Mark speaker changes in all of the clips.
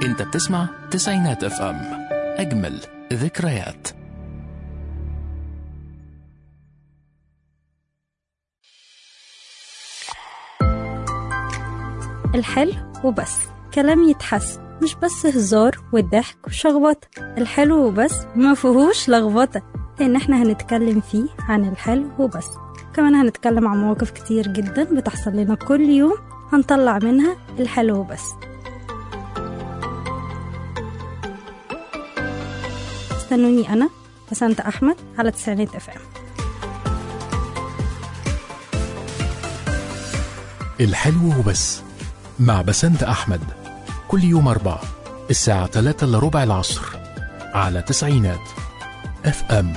Speaker 1: انت بتسمع تسعينات اف ام اجمل ذكريات
Speaker 2: الحلو وبس كلام يتحس مش بس هزار والضحك وشخبطة الحلو وبس ما فيهوش لخبطة لأن احنا هنتكلم فيه عن الحلو وبس كمان هنتكلم عن مواقف كتير جدا بتحصل لنا كل يوم هنطلع منها الحلو وبس استنوني أنا بسنت أحمد على تسعينات اف ام
Speaker 1: الحلو وبس مع بسنت أحمد كل يوم أربعة الساعة 3 إلا ربع العصر على تسعينات اف ام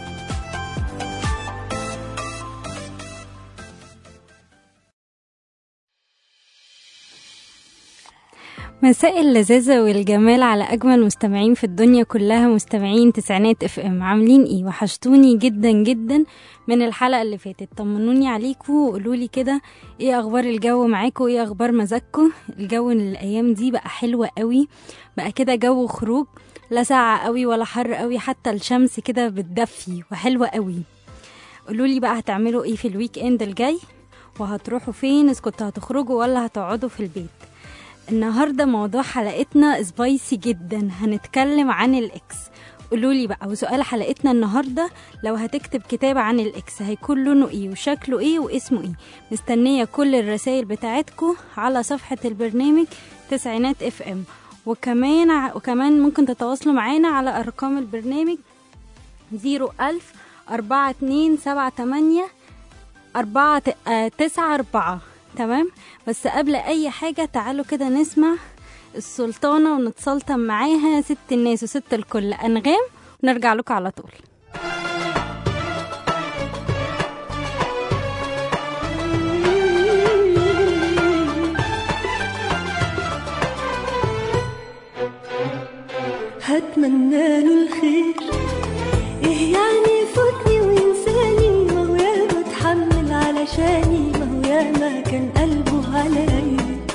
Speaker 2: مساء اللذاذة والجمال على أجمل مستمعين في الدنيا كلها مستمعين تسعينات اف ام عاملين ايه وحشتوني جدا جدا من الحلقة اللي فاتت طمنوني عليكم وقولوا لي كده ايه أخبار الجو معاكم ايه أخبار مزاجكم الجو الأيام دي بقى حلوة قوي بقى كده جو خروج لا ساقعة قوي ولا حر قوي حتى الشمس كده بتدفي وحلوة قوي قولوا لي بقى هتعملوا ايه في الويك اند الجاي وهتروحوا فين اذا كنتوا هتخرجوا ولا هتقعدوا في البيت النهارده موضوع حلقتنا سبايسي جدا هنتكلم عن الاكس قولولي بقى وسؤال حلقتنا النهارده لو هتكتب كتاب عن الاكس هيكون لونه ايه وشكله ايه واسمه ايه مستنيه كل الرسائل بتاعتكم على صفحه البرنامج تسعينات اف ام وكمان ع- وكمان ممكن تتواصلوا معانا على ارقام البرنامج زيرو ألف أربعة اتنين سبعة تمانية أربعة ت- آه، تسعة أربعة تمام بس قبل أي حاجة تعالوا كده نسمع السلطانة ونتسلطن معاها ست الناس وست الكل أنغام ونرجع لكم على طول
Speaker 3: هتمنى له الخير ايه يعني يفوتني وينساني ما هو ياما اتحمل علشاني ما هو ياما كان قلبه عليا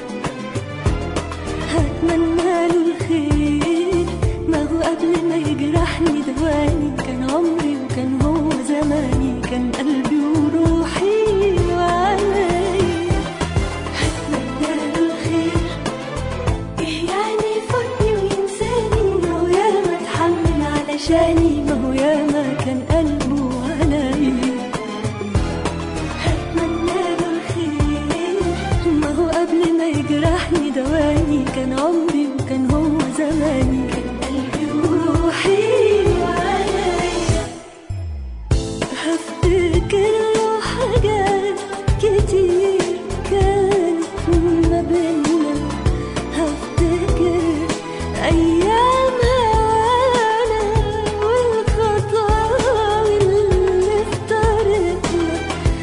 Speaker 3: هتمنى له الخير ما هو قبل ما يجرحني دواني كان عمري وكان هو زماني كان قلبي وروحي وعليا هتمنى له الخير ايه يعني يفوتني وينساني ما هو ياما اتحمل علشاني ما هو ياما كان قلبه عليا هتمنى له الخير ما هو قبل ما يجرحني دواني كان عمري وكان هو زماني كان قلبي وروحي وعليا هفتكر له حاجات كتير كانت ما بينا هفتكر أيام هوانا والخطاوي اللي افترقنا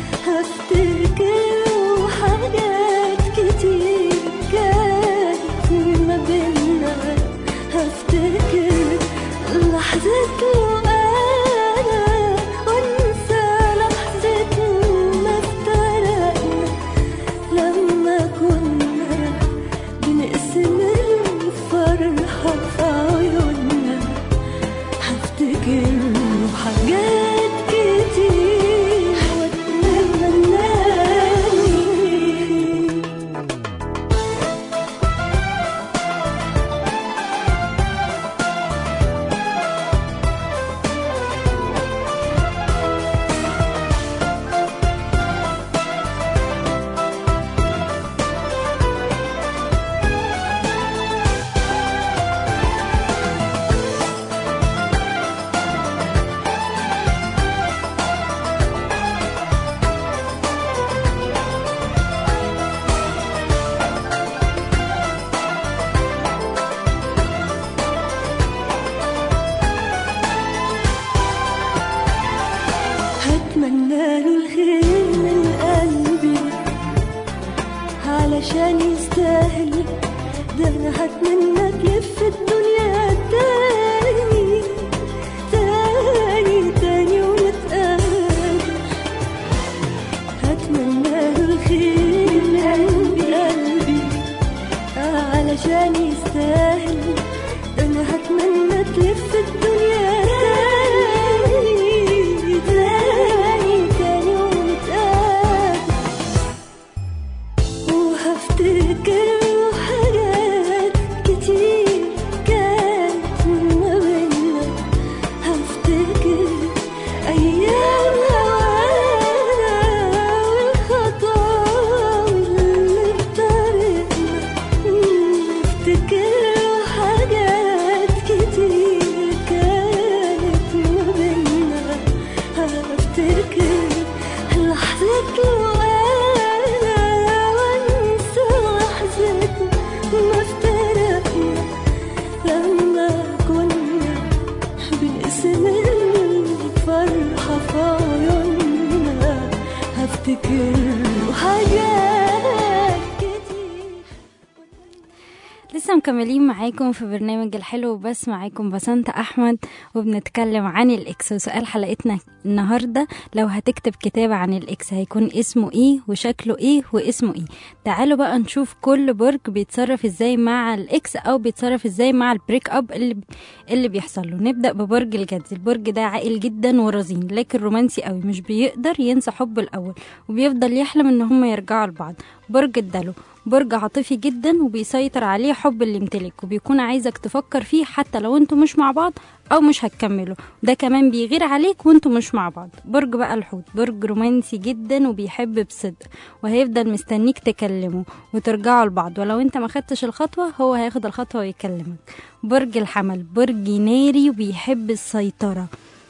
Speaker 3: هفتكر حاجات كتير كانت ما بينا هفتكر لحظة أنا وانسى لحظة ما افترقنا لما كنا بنقسم الفرحة في عيوننا هفتكر له حاجات كتير واتمنى هتمنى له الخير من قلبي علشان يستاهل ده انا هتمنى تلف الدنيا تاني تاني تاني ونتقابل هتمنى له الخير من قلبي قلبي علشان يستاهل هفتكر حاجات كتير كانت ما بينا هفتكر أيام هوانا والخطاوي اللي بطريقنا هفتكر حاجات كتير كانت ما بينا هفتكر لحظة الوقت وانسى لحظة ما افترقنا لما كنا بنقسم الفرحة في عيوننا هفتكر حاجات كتير
Speaker 2: لسه مكملين معاكم في برنامج الحلو بس معاكم بسنت احمد وبنتكلم عن الاكس وسؤال حلقتنا النهارده لو هتكتب كتاب عن الاكس هيكون اسمه ايه وشكله ايه واسمه ايه تعالوا بقى نشوف كل برج بيتصرف ازاي مع الاكس او بيتصرف ازاي مع البريك اب اللي اللي بيحصل له نبدا ببرج الجدي البرج ده عاقل جدا ورزين لكن رومانسي قوي مش بيقدر ينسى حبه الاول وبيفضل يحلم ان هم يرجعوا لبعض برج الدلو برج عاطفي جدا وبيسيطر عليه حب اللي يمتلك وبيكون عايزك تفكر فيه حتى لو انتوا مش مع بعض او مش هتكملوا ده كمان بيغير عليك وانتوا مش مع بعض برج بقى الحوت برج رومانسي جدا وبيحب بصدق وهيفضل مستنيك تكلمه وترجعوا لبعض ولو انت ما خدتش الخطوة هو هياخد الخطوة ويكلمك برج الحمل برج ناري وبيحب السيطرة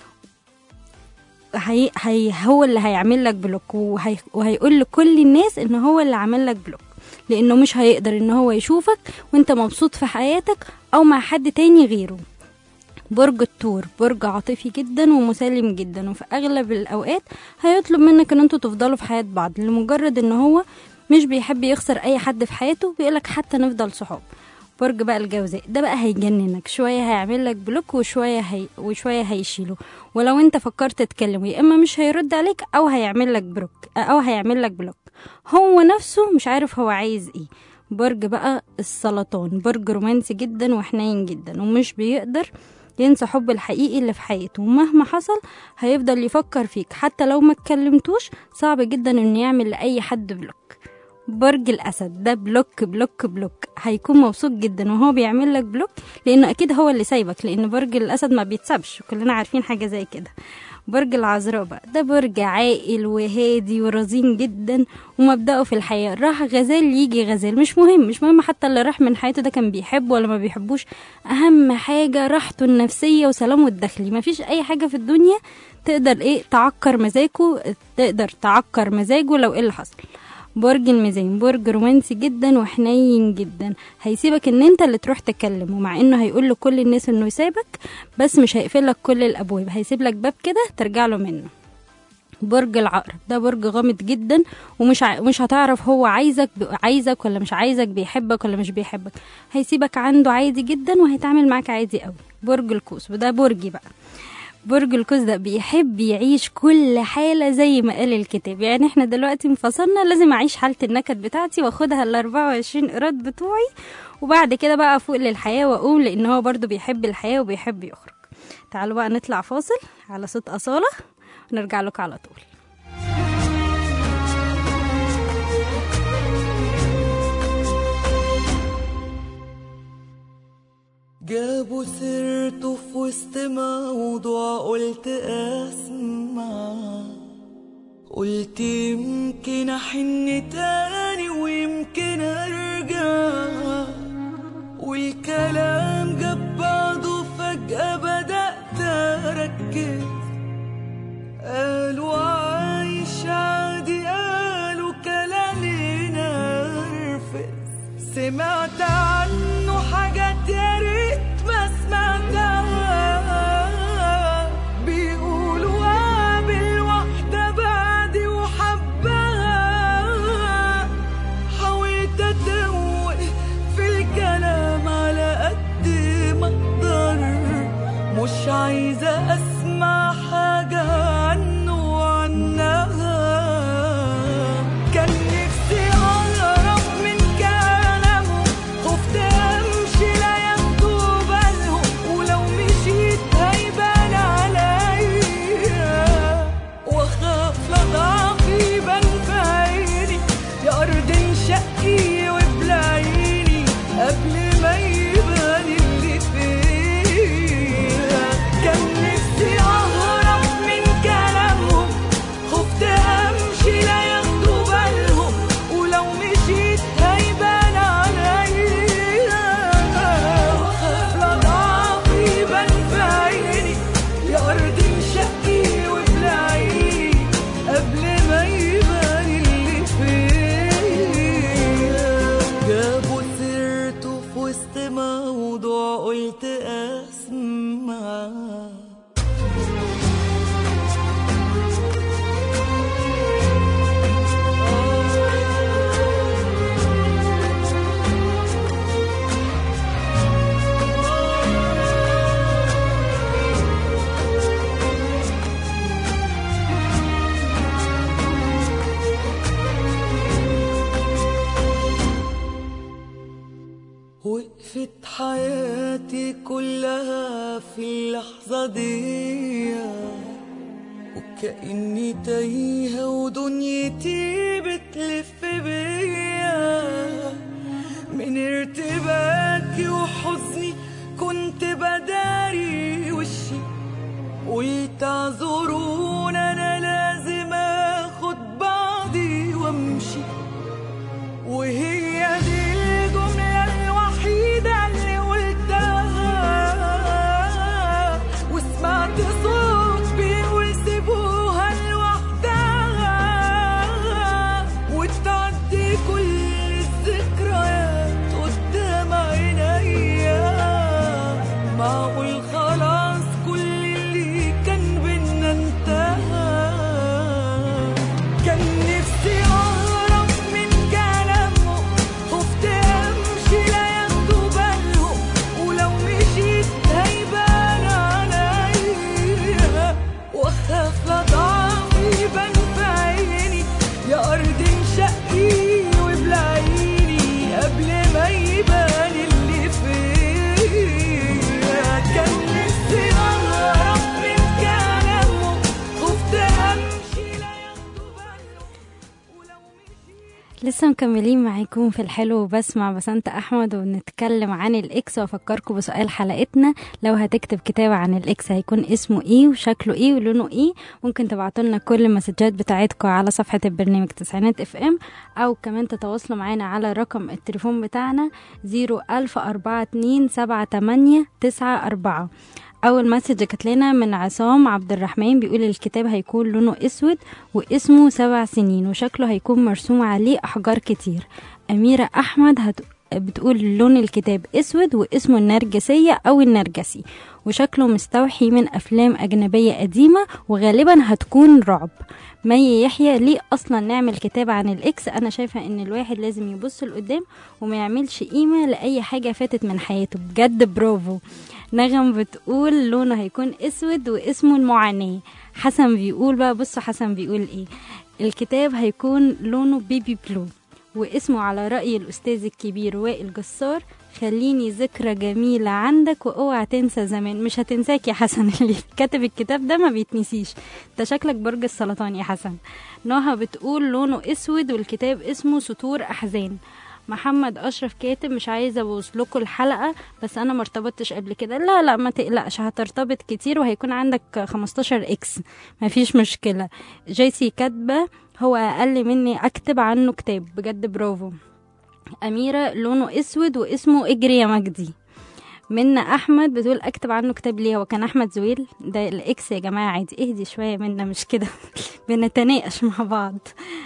Speaker 2: هي هي هو اللي هيعمل لك بلوك وهي وهيقول لكل الناس ان هو اللي عامل لك بلوك لانه مش هيقدر ان هو يشوفك وانت مبسوط في حياتك او مع حد تاني غيره برج الثور برج عاطفي جدا ومسالم جدا وفي اغلب الاوقات هيطلب منك ان انتوا تفضلوا في حياة بعض لمجرد ان هو مش بيحب يخسر اي حد في حياته بيقولك حتى نفضل صحاب برج بقى الجوزاء ده بقى هيجننك شويه هيعمل لك بلوك وشويه هي وشويه هيشيله ولو انت فكرت تتكلم يا اما مش هيرد عليك او هيعمل لك بلوك او هيعمل لك بلوك هو نفسه مش عارف هو عايز ايه برج بقى السرطان برج رومانسي جدا وحنين جدا ومش بيقدر ينسى حب الحقيقي اللي في حياته ومهما حصل هيفضل يفكر فيك حتى لو ما اتكلمتوش صعب جدا انه يعمل لاي حد بلوك برج الاسد ده بلوك بلوك بلوك هيكون مبسوط جدا وهو بيعمل لك بلوك لانه اكيد هو اللي سايبك لان برج الاسد ما بيتسابش كلنا عارفين حاجه زي كده برج العذراء بقى ده برج عاقل وهادي ورزين جدا ومبدأه في الحياة راح غزال يجي غزال مش مهم مش مهم حتى اللي راح من حياته ده كان بيحبه ولا ما بيحبوش أهم حاجة راحته النفسية وسلامه الداخلي مفيش أي حاجة في الدنيا تقدر إيه تعكر مزاجه تقدر تعكر مزاجه لو إيه اللي حصل برج الميزان برج رومانسي جدا وحنين جدا هيسيبك ان انت اللي تروح تكلمه مع انه هيقول لكل الناس انه يسيبك بس مش هيقفل لك كل الابواب هيسيب لك باب كده ترجع له منه برج العقرب ده برج غامض جدا ومش ع... مش هتعرف هو عايزك ب... عايزك ولا مش عايزك بيحبك ولا مش بيحبك هيسيبك عنده عادي جدا وهيتعامل معاك عادي قوي برج القوس وده برجي بقى برج القوس ده بيحب يعيش كل حالة زي ما قال الكتاب يعني احنا دلوقتي انفصلنا لازم اعيش حالة النكد بتاعتي واخدها ال 24 ايراد بتوعي وبعد كده بقى افوق للحياة واقوم لان هو برضو بيحب الحياة وبيحب يخرج تعالوا بقى نطلع فاصل على صوت أصالة ونرجع لكم على طول
Speaker 4: جابوا سيرته في وسط موضوع قلت اسمع قلت يمكن احن تاني ويمكن ارجع والكلام جاب بعضه فجأة بدأت اركز قالوا عايش عادي قالوا كلامي نرفز سمعت عنه حاجات يا ريت ما سمعتها بيقولوا قابل واحدة بعدي وحبها حاولت اتوه في الكلام على قد ما اقدر مش عايزة اسمع حاجة عنه وعنها كان نفسي اهرب من كلامه خفت امشي لا ياخدوا بالهم ولو مشيت هيبان عليا واخاف لا ضعفي يبان في عيني يا ارض انشقي وبلادي وقفت حياتي كلها في اللحظة دي وكأني تايهة ودنيتي بتلف بيا من ارتباكي وحزني كنت بداري وشي قلت اعذرون انا لازم اخد بعضي وامشي وهي دي الجملة الوحيدة اللي قلتها وسمعت صوت بيقول سيبوها لوحدها وتعدي كل الذكريات قدام عينيا معقول خلاص كل اللي كان بينا انتهى كان نفسي اهرب من كلامه خفت امشي لا ياخدوا بالهم ولو مشيت هيبان عليا واخاف لا ضعفي يبان في عيني يا ارض انشقي وابلعيني قبل ما يبان اللي فيا كان نفسي اهرب من كلامه خفت امشي لا ياخدوا بالهم ولو مشيت
Speaker 2: لسه مكملين معاكم في الحلو بسمع بسنت احمد وبنتكلم عن الاكس وافكركم بسؤال حلقتنا لو هتكتب كتاب عن الاكس هيكون اسمه ايه وشكله ايه ولونه ايه ممكن تبعتوا لنا كل المسجات بتاعتكم على صفحه البرنامج تسعينات اف ام او كمان تتواصلوا معانا على رقم التليفون بتاعنا 010427894 اول مسج جات لنا من عصام عبد الرحمن بيقول الكتاب هيكون لونه اسود واسمه سبع سنين وشكله هيكون مرسوم عليه احجار كتير اميره احمد هت... بتقول لون الكتاب اسود واسمه النرجسيه او النرجسي وشكله مستوحي من افلام اجنبيه قديمه وغالبا هتكون رعب مي يحيى ليه اصلا نعمل كتاب عن الاكس انا شايفه ان الواحد لازم يبص لقدام وما يعملش قيمه لاي حاجه فاتت من حياته بجد برافو نغم بتقول لونه هيكون اسود واسمه المعاناه حسن بيقول بقى بصوا حسن بيقول ايه الكتاب هيكون لونه بيبي بلو واسمه على رأي الأستاذ الكبير وائل جسار خليني ذكرى جميلة عندك واوعى تنسى زمان مش هتنساك يا حسن اللي كاتب الكتاب ده ما بيتنسيش انت شكلك برج السرطان يا حسن نهى بتقول لونه اسود والكتاب اسمه سطور احزان محمد اشرف كاتب مش عايزه ابوظ لكم الحلقه بس انا ما ارتبطتش قبل كده لا لا ما تقلقش هترتبط كتير وهيكون عندك 15 اكس ما فيش مشكله جيسي كاتبه هو اقل مني اكتب عنه كتاب بجد برافو اميره لونه اسود واسمه اجري يا مجدي منا احمد بتقول اكتب عنه كتاب ليه هو كان احمد زويل ده الاكس يا جماعه عادي اهدي شويه منا مش كده بنتناقش مع بعض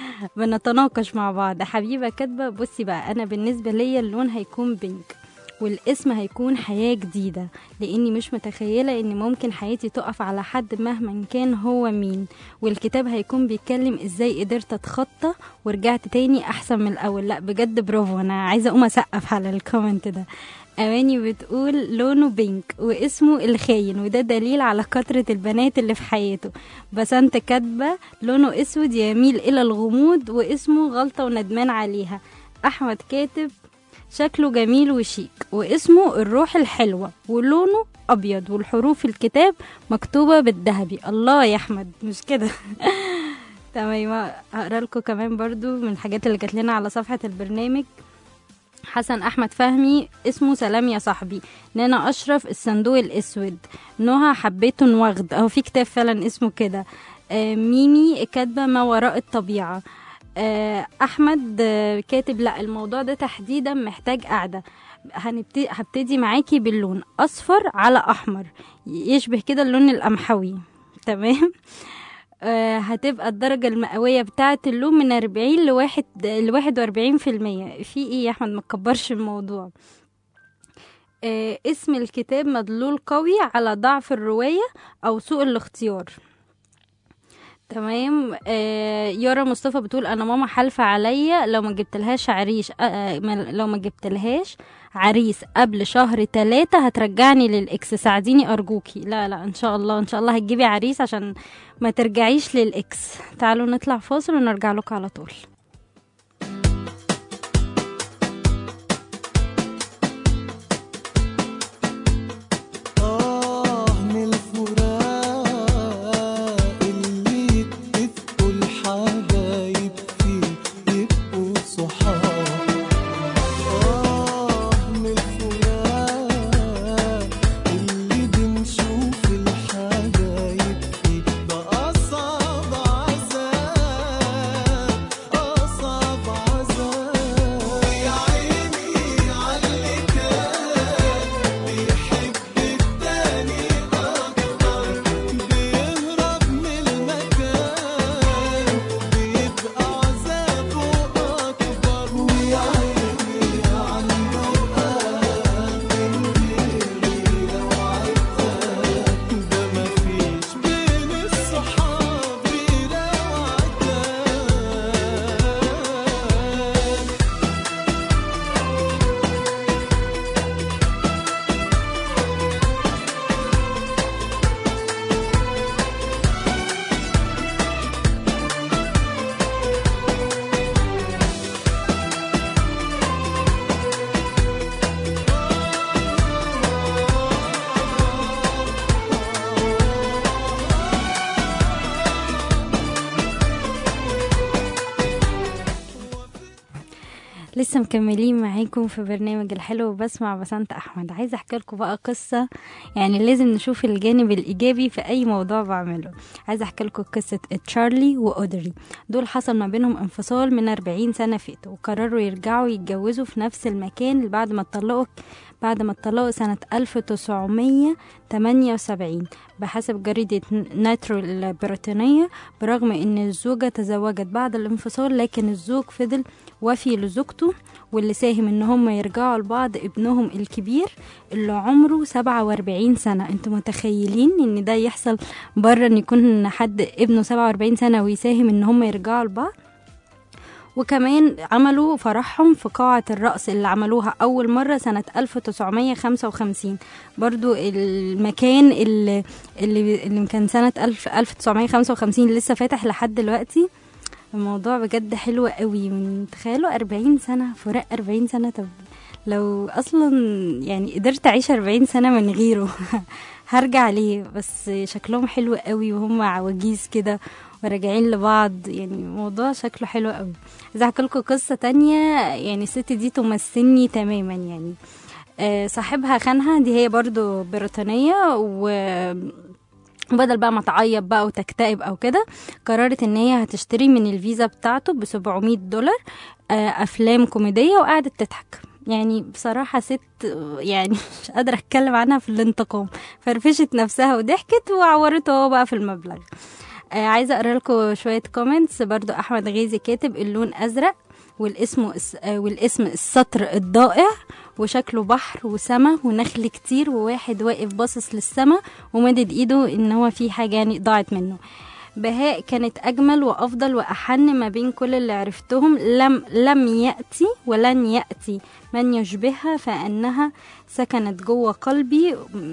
Speaker 2: بنتناقش مع بعض حبيبه كاتبه بصي بقى انا بالنسبه ليا اللون هيكون بينك والاسم هيكون حياة جديدة لأني مش متخيلة إن ممكن حياتي تقف على حد مهما كان هو مين والكتاب هيكون بيتكلم إزاي قدرت أتخطى ورجعت تاني أحسن من الأول لا بجد برافو أنا عايزة أقوم أسقف على الكومنت ده أماني بتقول لونه بينك واسمه الخاين وده دليل على كثرة البنات اللي في حياته بسنت كاتبة لونه اسود يميل إلى الغموض واسمه غلطة وندمان عليها أحمد كاتب شكله جميل وشيك واسمه الروح الحلوة ولونه أبيض والحروف الكتاب مكتوبة بالذهبي الله يا أحمد مش كده تمام هقرا لكم كمان برضو من الحاجات اللي جات لنا على صفحة البرنامج حسن احمد فهمي اسمه سلام يا صاحبي نانا اشرف الصندوق الاسود نهى حبيته نوغد اهو في كتاب فعلا اسمه كده آه ميمي كاتبه ما وراء الطبيعه آه احمد آه كاتب لا الموضوع ده تحديدا محتاج قعده هنبتدي هبتدي معاكي باللون اصفر على احمر يشبه كده اللون القمحوي تمام آه هتبقى الدرجة المئوية بتاعة اللون من 40 لواحد لواحد وأربعين في المية في ايه يا أحمد متكبرش الموضوع آه اسم الكتاب مدلول قوي على ضعف الرواية أو سوء الاختيار تمام آه يارا مصطفى بتقول انا ماما حالفه عليا لو ما جبتلهاش عريش آه لو ما جبتلهاش عريس قبل شهر ثلاثة هترجعني للإكس ساعديني أرجوكي لا لا إن شاء الله إن شاء الله هتجيبي عريس عشان ما ترجعيش للإكس تعالوا نطلع فاصل ونرجع لكم على طول لسه مكملين معاكم في برنامج الحلو بسمع بسنت احمد عايزه احكي لكم بقى قصه يعني لازم نشوف الجانب الايجابي في اي موضوع بعمله عايزه احكي لكم قصه تشارلي واودري دول حصل ما بينهم انفصال من 40 سنه فاتوا وقرروا يرجعوا يتجوزوا في نفس المكان بعد ما اتطلقوا بعد ما اتطلقوا سنة 1978 بحسب جريدة ناترو البريطانية برغم ان الزوجة تزوجت بعد الانفصال لكن الزوج فضل وفي لزوجته واللي ساهم ان هم يرجعوا لبعض ابنهم الكبير اللي عمره 47 سنة انتوا متخيلين ان ده يحصل بره ان يكون حد ابنه 47 سنة ويساهم ان هم يرجعوا لبعض وكمان عملوا فرحهم في قاعة الرقص اللي عملوها أول مرة سنة 1955 برضو المكان اللي, اللي, اللي كان سنة 1000 1955 لسه فاتح لحد دلوقتي الموضوع بجد حلو قوي من تخيلوا 40 سنة فراق 40 سنة طب لو أصلا يعني قدرت أعيش 40 سنة من غيره هرجع ليه بس شكلهم حلو قوي وهم عواجيز كده وراجعين لبعض يعني الموضوع شكله حلو قوي عايزه احكي لكم قصه تانية يعني الست دي تمثلني تماما يعني آه، صاحبها خانها دي هي برضو بريطانيه و بدل بقى ما تعيط بقى وتكتئب او كده قررت ان هي هتشتري من الفيزا بتاعته ب 700 دولار آه، افلام كوميديه وقعدت تضحك يعني بصراحة ست يعني مش قادرة أتكلم عنها في الانتقام فرفشت نفسها وضحكت وعورته هو بقى في المبلغ آه عايزة أقرأ لكم شوية كومنتس برضو أحمد غيزي كاتب اللون أزرق والاسم آه والاسم السطر الضائع وشكله بحر وسما ونخل كتير وواحد واقف باصص للسما ومدد ايده ان هو في حاجة يعني ضاعت منه بهاء كانت أجمل وأفضل وأحن ما بين كل اللي عرفتهم لم لم يأتي ولن يأتي من يشبهها فأنها سكنت جوه قلبي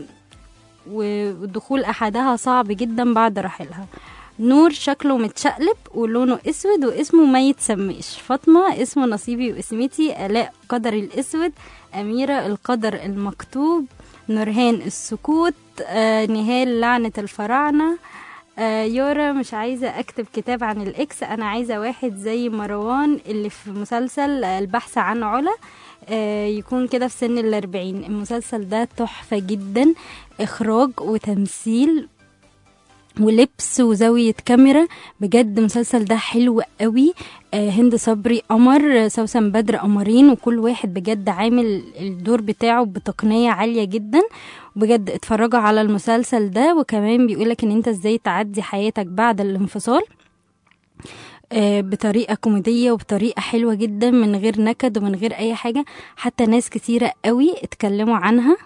Speaker 2: ودخول أحدها صعب جدا بعد رحيلها نور شكله متشقلب ولونه اسود واسمه ما يتسميش فاطمه اسمه نصيبي واسمتي الاء قدري الاسود اميره القدر المكتوب نورهان السكوت آه نهال لعنه الفراعنه آه يورا مش عايزة أكتب كتاب عن الإكس أنا عايزة واحد زي مروان اللي في مسلسل البحث عن علا آه يكون كده في سن الأربعين المسلسل ده تحفة جدا إخراج وتمثيل ولبس وزاوية كاميرا بجد المسلسل ده حلو قوي آه هند صبري قمر سوسن بدر قمرين وكل واحد بجد عامل الدور بتاعه بتقنية عالية جدا بجد اتفرجوا على المسلسل ده وكمان بيقولك ان انت ازاي تعدي حياتك بعد الانفصال آه بطريقة كوميدية وبطريقة حلوة جدا من غير نكد ومن غير اي حاجة حتى ناس كتيرة قوي اتكلموا عنها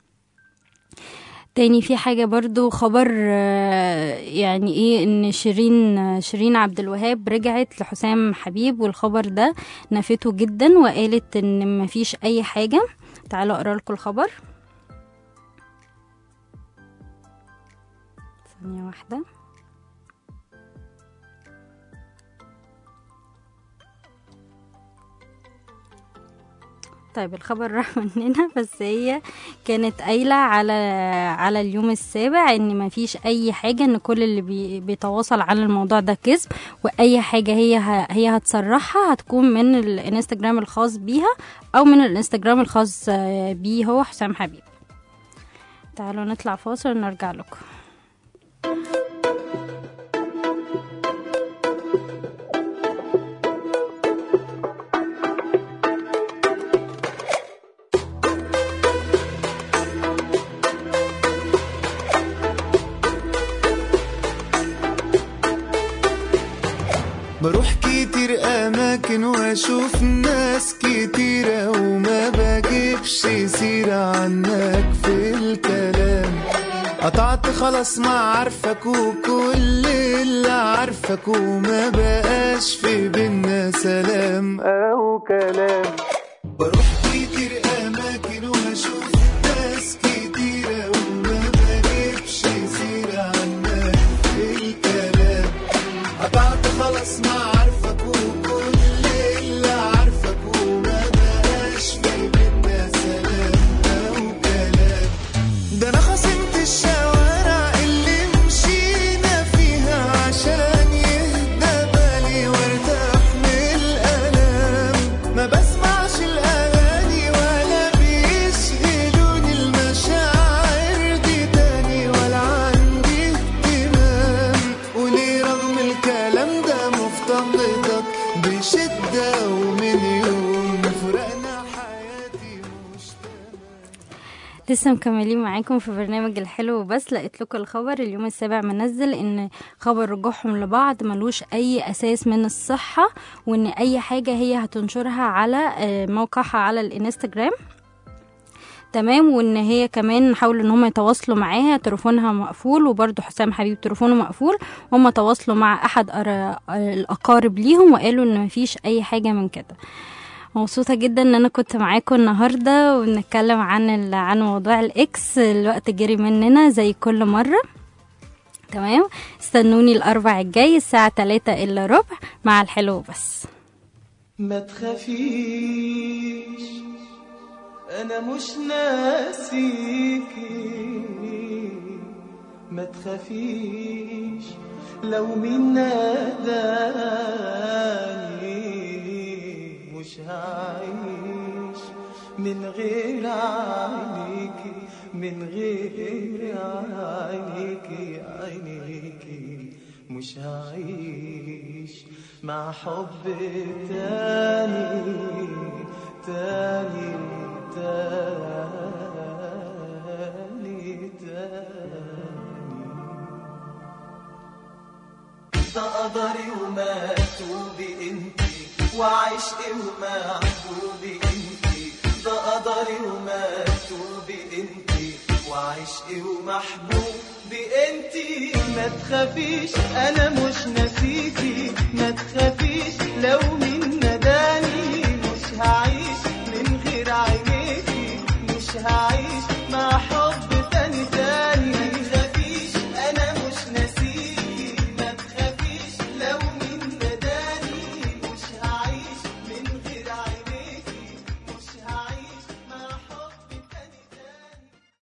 Speaker 2: تاني في حاجة برضو خبر يعني ايه ان شيرين شيرين عبد الوهاب رجعت لحسام حبيب والخبر ده نفته جدا وقالت ان مفيش اي حاجة تعالوا اقرا لكم الخبر ثانية واحدة طيب الخبر راح مننا بس هي كانت قايلة على على اليوم السابع ان ما فيش اي حاجة ان كل اللي بي بيتواصل على الموضوع ده كذب واي حاجة هي هي هتصرحها هتكون من الانستجرام الخاص بيها او من الانستجرام الخاص بيه هو حسام حبيب تعالوا نطلع فاصل ونرجع لكم
Speaker 5: بروح كتير اماكن واشوف ناس كتيرة وما بجيبش سيرة عنك في الكلام قطعت خلاص ما عارفك وكل اللي عارفك وما بقاش في بينا سلام او كلام بروح كتير اماكن واشوف ناس كتيرة وما بجيبش سيرة عنك في الكلام قطعت خلاص ما عارفك وكل اللي عارفك وما بقاش في بينا سلام او كلام ده انا خصمت الشوارع اللي مشينا فيها عشان يهدى بالي وارتاح من الالام ما بسمع
Speaker 2: لسه مكملين معاكم في برنامج الحلو بس لقيت لكم الخبر اليوم السابع منزل ان خبر رجوعهم لبعض ملوش اي اساس من الصحة وان اي حاجة هي هتنشرها على آه، موقعها على الانستجرام تمام وان هي كمان حاولوا ان هم يتواصلوا معاها تليفونها مقفول وبرضه حسام حبيب تليفونه مقفول هم تواصلوا مع احد أر- الاقارب ليهم وقالوا ان مفيش اي حاجة من كده مبسوطة جدا ان انا كنت معاكم النهاردة وبنتكلم عن ال- عن موضوع الاكس الوقت جري مننا زي كل مرة تمام استنوني الاربع الجاي الساعة 3 الا ربع مع الحلو بس
Speaker 5: ما تخافيش انا مش ناسيكي ما تخافيش لو مين ناداني مش هعيش من غير عينيكي من غير عينيكي عينيكي مش هعيش مع حب تاني تاني تاني تاني ده قدري ومكتوبي انتي وعشقي ومحبوبي انتي ده قدري ومكتوبي انتي وعشقي ومحبوبي انتي ما تخافيش انا مش ناسيكي ما تخافيش لو مين